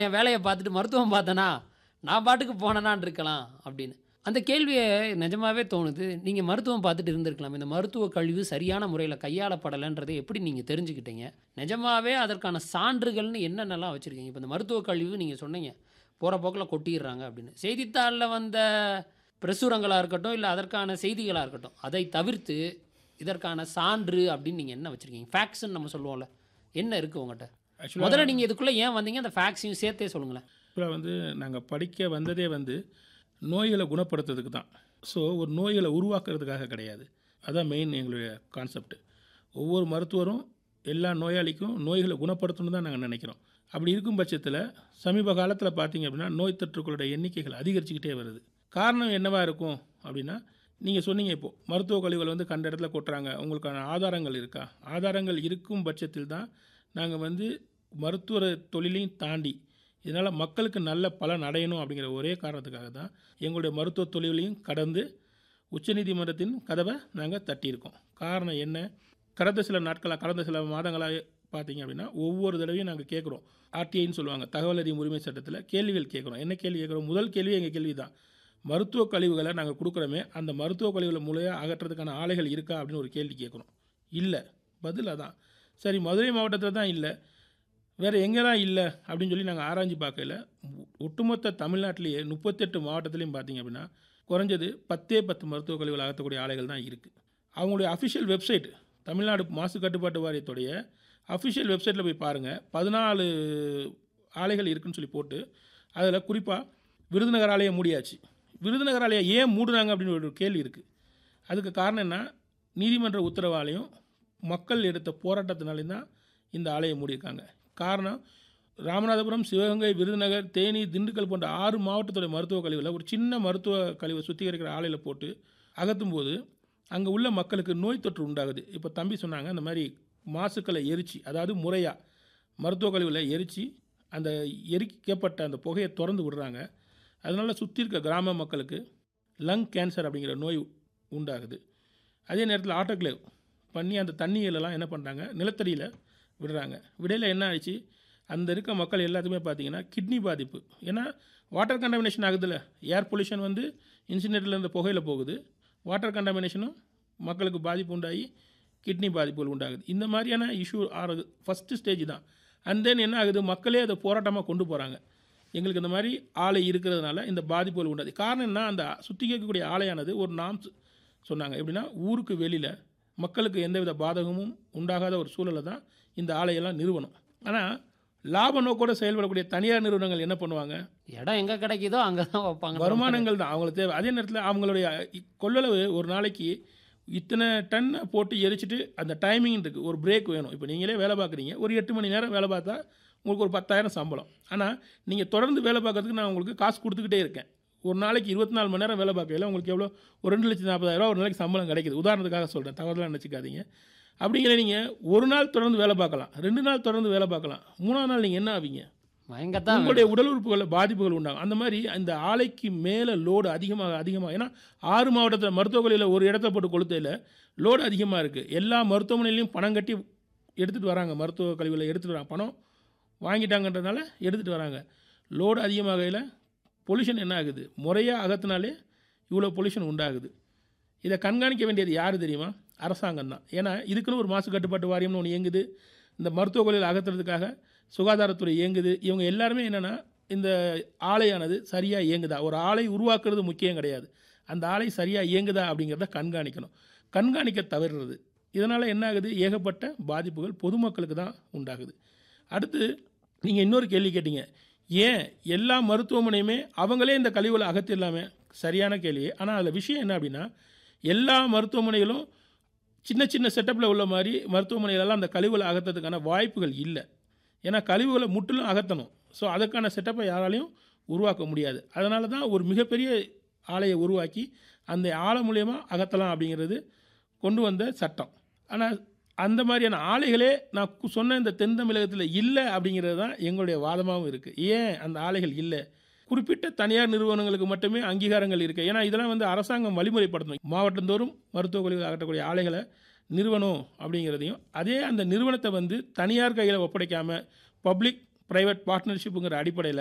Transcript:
என் வேலையை பார்த்துட்டு மருத்துவம் பார்த்தேனா நான் பாட்டுக்கு போனேனான் இருக்கலாம் அப்படின்னு அந்த கேள்வியை நிஜமாவே தோணுது நீங்கள் மருத்துவம் பார்த்துட்டு இருந்திருக்கலாம் இந்த மருத்துவ கழிவு சரியான முறையில் கையாளப்படலைன்றதை எப்படி நீங்கள் தெரிஞ்சுக்கிட்டீங்க நிஜமாவே அதற்கான சான்றுகள்னு என்னென்னலாம் வச்சுருக்கீங்க இப்போ இந்த மருத்துவ கழிவு நீங்கள் சொன்னீங்க போகிற போக்கில் கொட்டிடுறாங்க அப்படின்னு செய்தித்தாளில் வந்த பிரசுரங்களாக இருக்கட்டும் இல்லை அதற்கான செய்திகளாக இருக்கட்டும் அதை தவிர்த்து இதற்கான சான்று அப்படின்னு நீங்கள் என்ன வச்சுருக்கீங்க ஃபேக்ட்ஸ்ன்னு நம்ம சொல்லுவோம்ல என்ன இருக்குது உங்கள்கிட்ட ஆக்சுவலாக முதல்ல நீங்கள் இதுக்குள்ளே ஏன் வந்தீங்க அந்த ஃபேக்ட்ஸையும் சேர்த்தே சொல்லுங்களேன் ஆக்சுவலாக வந்து நாங்கள் படிக்க வந்ததே வந்து நோய்களை குணப்படுத்துறதுக்கு தான் ஸோ ஒரு நோய்களை உருவாக்குறதுக்காக கிடையாது அதான் மெயின் எங்களுடைய கான்செப்ட் ஒவ்வொரு மருத்துவரும் எல்லா நோயாளிக்கும் நோய்களை குணப்படுத்தணும்னு தான் நாங்கள் நினைக்கிறோம் அப்படி இருக்கும் பட்சத்தில் சமீப காலத்தில் பார்த்தீங்க அப்படின்னா நோய் தொற்றுக்களுடைய எண்ணிக்கைகள் அதிகரிச்சுக்கிட்டே வருது காரணம் என்னவா இருக்கும் அப்படின்னா நீங்கள் சொன்னீங்க இப்போது மருத்துவ கழிவுகள் வந்து கண்ட இடத்துல கொட்டுறாங்க உங்களுக்கான ஆதாரங்கள் இருக்கா ஆதாரங்கள் இருக்கும் பட்சத்தில் தான் நாங்கள் வந்து மருத்துவ தொழிலையும் தாண்டி இதனால் மக்களுக்கு நல்ல பலன் அடையணும் அப்படிங்கிற ஒரே காரணத்துக்காக தான் எங்களுடைய மருத்துவ தொழிலையும் கடந்து உச்சநீதிமன்றத்தின் கதவை நாங்கள் தட்டியிருக்கோம் காரணம் என்ன கடந்த சில நாட்களாக கடந்த சில மாதங்களாக பார்த்தீங்க அப்படின்னா ஒவ்வொரு தடவையும் நாங்கள் கேட்குறோம் ஆர்டிஐன்னு சொல்லுவாங்க தகவல் அறியும் உரிமை சட்டத்தில் கேள்விகள் கேட்குறோம் என்ன கேள்வி கேட்குறோம் முதல் கேள்வி எங்கள் கேள்வி தான் மருத்துவ கழிவுகளை நாங்கள் கொடுக்குறோமே அந்த மருத்துவ கழிவுகளை மூலையாக அகற்றுறதுக்கான ஆலைகள் இருக்கா அப்படின்னு ஒரு கேள்வி கேட்குறோம் இல்லை பதில் அதான் சரி மதுரை மாவட்டத்தில் தான் இல்லை வேறு எங்கே தான் இல்லை அப்படின்னு சொல்லி நாங்கள் ஆராய்ஞ்சு பார்க்கல ஒட்டுமொத்த தமிழ்நாட்டிலேயே முப்பத்தெட்டு மாவட்டத்துலேயும் பார்த்தீங்க அப்படின்னா குறைஞ்சது பத்தே பத்து மருத்துவ கழிவுகள் அகற்றக்கூடிய ஆலைகள் தான் இருக்குது அவங்களுடைய அஃபிஷியல் வெப்சைட் தமிழ்நாடு மாசு கட்டுப்பாட்டு வாரியத்துடைய அஃபிஷியல் வெப்சைட்டில் போய் பாருங்கள் பதினாலு ஆலைகள் இருக்குன்னு சொல்லி போட்டு அதில் குறிப்பாக விருதுநகர் ஆலையை மூடியாச்சு விருதுநகர் ஆலையை ஏன் மூடுனாங்க அப்படின்னு ஒரு கேள்வி இருக்குது அதுக்கு காரணம் என்ன நீதிமன்ற உத்தரவாலையும் மக்கள் எடுத்த போராட்டத்தினாலையும் தான் இந்த ஆலையை மூடியிருக்காங்க காரணம் ராமநாதபுரம் சிவகங்கை விருதுநகர் தேனி திண்டுக்கல் போன்ற ஆறு மாவட்டத்துடைய மருத்துவ கழிவில் ஒரு சின்ன மருத்துவ கழிவை சுத்திகரிக்கிற ஆலையில் போட்டு அகற்றும் போது அங்கே உள்ள மக்களுக்கு நோய் தொற்று உண்டாகுது இப்போ தம்பி சொன்னாங்க அந்த மாதிரி மாசுக்களை எரிச்சு அதாவது முறையாக மருத்துவ கழிவில் எரித்து அந்த எரிக்கப்பட்ட அந்த புகையை திறந்து விடுறாங்க அதனால் சுற்றி இருக்க கிராம மக்களுக்கு லங் கேன்சர் அப்படிங்கிற நோய் உண்டாகுது அதே நேரத்தில் ஆட்டோக்ளேவ் பண்ணி அந்த தண்ணிகளெல்லாம் என்ன பண்ணுறாங்க நிலத்தடியில் விடுறாங்க விடையில் என்ன ஆயிடுச்சு அந்த இருக்க மக்கள் எல்லாத்துக்குமே பார்த்தீங்கன்னா கிட்னி பாதிப்பு ஏன்னா வாட்டர் கண்டாமினேஷன் ஆகுதுல்ல ஏர் பொல்யூஷன் வந்து இன்சினேட்டரில் இருந்த புகையில் போகுது வாட்டர் கண்டாமினேஷனும் மக்களுக்கு பாதிப்பு உண்டாகி கிட்னி பாதிப்புகள் உண்டாகுது இந்த மாதிரியான இஷ்யூ ஆறது ஃபஸ்ட்டு ஸ்டேஜ் தான் அண்ட் தென் என்ன ஆகுது மக்களே அதை போராட்டமாக கொண்டு போகிறாங்க எங்களுக்கு இந்த மாதிரி ஆலை இருக்கிறதுனால இந்த பாதிப்புகள் உண்டாது காரணம் என்ன அந்த சுத்திகரிக்கக்கூடிய ஆலையானது ஒரு நாம்ஸ் சொன்னாங்க எப்படின்னா ஊருக்கு வெளியில் மக்களுக்கு எந்தவித பாதகமும் உண்டாகாத ஒரு சூழலை தான் இந்த ஆலையெல்லாம் நிறுவனம் ஆனால் லாப நோக்கோடு செயல்படக்கூடிய தனியார் நிறுவனங்கள் என்ன பண்ணுவாங்க இடம் எங்கே கிடைக்குதோ அங்கே தான் வைப்பாங்க வருமானங்கள் தான் அவங்களுக்கு தேவை அதே நேரத்தில் அவங்களுடைய இ- கொள்ளளவு ஒரு நாளைக்கு இத்தனை டன் போட்டு எரிச்சிட்டு அந்த டைமிங் இருக்குது ஒரு பிரேக் வேணும் இப்போ நீங்களே வேலை பார்க்குறீங்க ஒரு எட்டு மணி நேரம் வேலை பார்த்தா உங்களுக்கு ஒரு பத்தாயிரம் சம்பளம் ஆனால் நீங்கள் தொடர்ந்து வேலை பார்க்கறதுக்கு நான் உங்களுக்கு காசு கொடுத்துக்கிட்டே இருக்கேன் ஒரு நாளைக்கு இருபத்தி நாலு மணி நேரம் வேலை பார்க்கல உங்களுக்கு எவ்வளோ ஒரு ரெண்டு லட்சத்தி நாற்பதாயிரம் ரூபா ஒரு நாளைக்கு சம்பளம் கிடைக்குது உதாரணத்துக்காக சொல்கிறேன் தவறுலாம் நினச்சிக்காதீங்க அப்படிங்கிற நீங்கள் ஒரு நாள் தொடர்ந்து வேலை பார்க்கலாம் ரெண்டு நாள் தொடர்ந்து வேலை பார்க்கலாம் மூணாவது நாள் நீங்கள் என்ன ஆவீங்க பயங்கத்தான் உங்களுடைய உடல் உறுப்புகளில் பாதிப்புகள் உண்டாகும் அந்த மாதிரி அந்த ஆலைக்கு மேலே லோடு அதிகமாக அதிகமாக ஏன்னா ஆறு மாவட்டத்தில் மருத்துவக் கல்லூரியில் ஒரு இடத்த போட்டு கொளுத்தையில் லோடு அதிகமாக இருக்குது எல்லா மருத்துவமனையிலையும் பணம் கட்டி எடுத்துகிட்டு வராங்க மருத்துவ கழிவுகளை எடுத்துகிட்டு வராங்க பணம் வாங்கிட்டாங்கன்றதுனால எடுத்துகிட்டு வராங்க லோடு அதிகமாகையில் பொல்யூஷன் என்ன ஆகுது முறையாக அகத்தினாலே இவ்வளோ பொல்யூஷன் உண்டாகுது இதை கண்காணிக்க வேண்டியது யார் தெரியுமா அரசாங்கம் தான் ஏன்னா இதுக்குன்னு ஒரு மாசு கட்டுப்பாட்டு வாரியம்னு ஒன்று இயங்குது இந்த மருத்துவக் கல்லூரியில் அகற்றுறதுக்காக சுகாதாரத்துறை இயங்குது இவங்க எல்லாருமே என்னென்னா இந்த ஆலையானது சரியாக இயங்குதா ஒரு ஆலை உருவாக்குறது முக்கியம் கிடையாது அந்த ஆலை சரியாக இயங்குதா அப்படிங்கிறத கண்காணிக்கணும் கண்காணிக்க தவறுறது இதனால் என்ன ஆகுது ஏகப்பட்ட பாதிப்புகள் பொதுமக்களுக்கு தான் உண்டாகுது அடுத்து நீங்கள் இன்னொரு கேள்வி கேட்டீங்க ஏன் எல்லா மருத்துவமனையுமே அவங்களே இந்த கழிவுகளை அகற்றிடலாமே சரியான கேள்வி ஆனால் அதில் விஷயம் என்ன அப்படின்னா எல்லா மருத்துவமனைகளும் சின்ன சின்ன செட்டப்பில் உள்ள மாதிரி மருத்துவமனைகளெல்லாம் அந்த கழிவுகளை அகற்றதுக்கான வாய்ப்புகள் இல்லை ஏன்னா கழிவுகளை முற்றிலும் அகற்றணும் ஸோ அதுக்கான செட்டப்பை யாராலையும் உருவாக்க முடியாது அதனால தான் ஒரு மிகப்பெரிய ஆலையை உருவாக்கி அந்த ஆலை மூலயமா அகற்றலாம் அப்படிங்கிறது கொண்டு வந்த சட்டம் ஆனால் அந்த மாதிரியான ஆலைகளே நான் கு- சொன்ன இந்த தென் தமிழகத்தில் இல்லை அப்படிங்கிறது தான் எங்களுடைய வாதமாகவும் இருக்குது ஏன் அந்த ஆலைகள் இல்லை குறிப்பிட்ட தனியார் நிறுவனங்களுக்கு மட்டுமே அங்கீகாரங்கள் இருக்குது ஏன்னா இதெல்லாம் வந்து அரசாங்கம் வழிமுறைப்படுத்தணும் மாவட்டந்தோறும் மருத்துவக் கழிவுகள் அகற்றக்கூடிய ஆலைகளை நிறுவனம் அப்படிங்கிறதையும் அதே அந்த நிறுவனத்தை வந்து தனியார் கையில் ஒப்படைக்காமல் பப்ளிக் ப்ரைவேட் பார்ட்னர்ஷிப்புங்கிற அடிப்படையில்